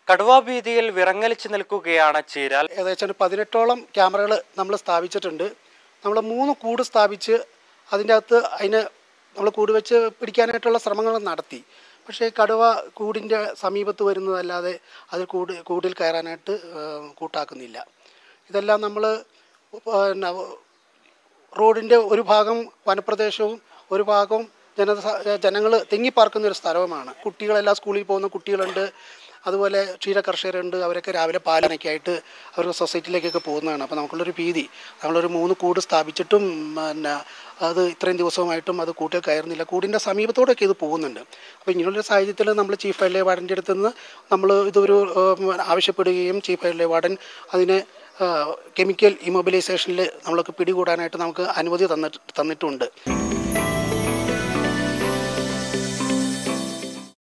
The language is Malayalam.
കടുവാ ഭീതിയിൽ വിറങ്ങലിച്ചു നിൽക്കുകയാണ് ചീരാൽ ഏകദേശം ഒരു പതിനെട്ടോളം ക്യാമറകൾ നമ്മൾ സ്ഥാപിച്ചിട്ടുണ്ട് നമ്മൾ മൂന്ന് കൂട് സ്ഥാപിച്ച് അതിൻ്റെ അകത്ത് അതിന് നമ്മൾ കൂട് വെച്ച് പിടിക്കാനായിട്ടുള്ള ശ്രമങ്ങൾ നടത്തി പക്ഷേ കടുവ കൂടിൻ്റെ സമീപത്ത് വരുന്നതല്ലാതെ അത് കൂട് കൂടിൽ കയറാനായിട്ട് ഏഹ്, കൂട്ടാക്കുന്നില്ല ഇതെല്ലാം നമ്മൾ പിന്നെ റോഡിൻ്റെ ഒരു ഭാഗം വനപ്രദേശവും ഒരു ഭാഗം ജന ജനങ്ങൾ തിങ്ങിപ്പാർക്കുന്ന ഒരു സ്ഥലവുമാണ് കുട്ടികളെല്ലാം സ്കൂളിൽ പോകുന്ന കുട്ടികളുണ്ട് അതുപോലെ ക്ഷീര കർഷകരുണ്ട് അവരൊക്കെ രാവിലെ പാലനയ്ക്കായിട്ട് അവർക്ക് സൊസൈറ്റിയിലേക്കൊക്കെ പോകുന്നതാണ് അപ്പോൾ നമുക്കുള്ളൊരു ഭീതി നമ്മളൊരു മൂന്ന് കൂട് സ്ഥാപിച്ചിട്ടും പിന്നെ അത് ഇത്രയും ദിവസമായിട്ടും അത് കൂട്ടിൽ കയറുന്നില്ല കൂടിൻ്റെ സമീപത്തോടൊക്കെ ഇത് പോകുന്നുണ്ട് അപ്പോൾ ഇങ്ങനെയുള്ളൊരു സാഹചര്യത്തിൽ നമ്മൾ ചീഫ് വൈൽഡ് ലൈഫ് വാർഡൻ്റെ അടുത്ത് നിന്ന് നമ്മൾ ഇതൊരു ഏഹ്, ആവശ്യപ്പെടുകയും ചീഫ് വൈൽഡ് ലൈഫ് വാർഡൻ അതിന് കെമിക്കൽ ഇമൊബിലൈസേഷനിൽ നമ്മൾക്ക് പിടികൂടാനായിട്ട് നമുക്ക് അനുമതി തന്നിട്ട് തന്നിട്ടുണ്ട്